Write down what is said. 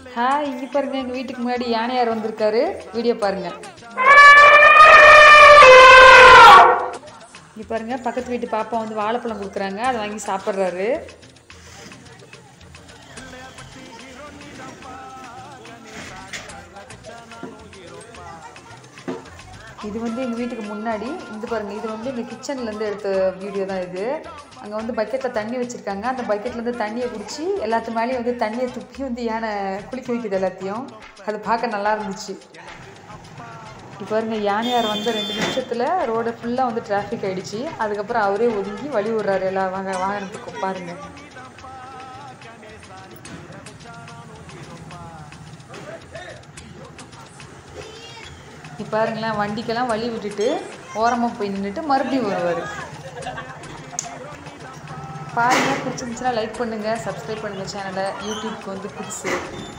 hi இங்கே பாருங்க எங்கள் வீட்டுக்கு முன்னாடி யானையார் வந்திருக்காரு வீடியோ பாருங்க இங்கே பாருங்க பக்கத்து வீட்டு பாப்பா வந்து வாழைப்பழம் கொடுக்குறாங்க அதை வாங்கி சாப்பிட்றாரு இது வந்து எங்கள் வீட்டுக்கு முன்னாடி இந்த பாருங்க இது வந்து இந்த கிச்சன்லேருந்து எடுத்த வீடியோ தான் இது அங்கே வந்து பக்கெட்டில் தண்ணி வச்சுருக்காங்க அந்த பக்கெட்லேருந்து தண்ணியை குடிச்சு எல்லாத்து மேலேயும் வந்து தண்ணியை துப்பி வந்து யானை குளிக்க வைக்குது எல்லாத்தையும் அது பார்க்க நல்லா இருந்துச்சு இப்போ பாருங்க யானையார் வந்து ரெண்டு நிமிஷத்தில் ரோடை ஃபுல்லாக வந்து டிராஃபிக் ஆயிடுச்சு அதுக்கப்புறம் அவரே ஒதுங்கி வழி விடுறாரு எல்லா வாங்க வாகனத்துக்கும் பாருங்க இப்போ பாருங்களேன் வண்டிக்கெல்லாம் வழி விட்டுட்டு ஓரமாக போய் நின்றுட்டு மறுபடியும் வருவார் பாருங்கள் பிடிச்சிருந்துச்சுன்னா லைக் பண்ணுங்கள் சப்ஸ்கிரைப் பண்ணுங்கள் சேனலை யூடியூப்க்கு வந்து புதுசு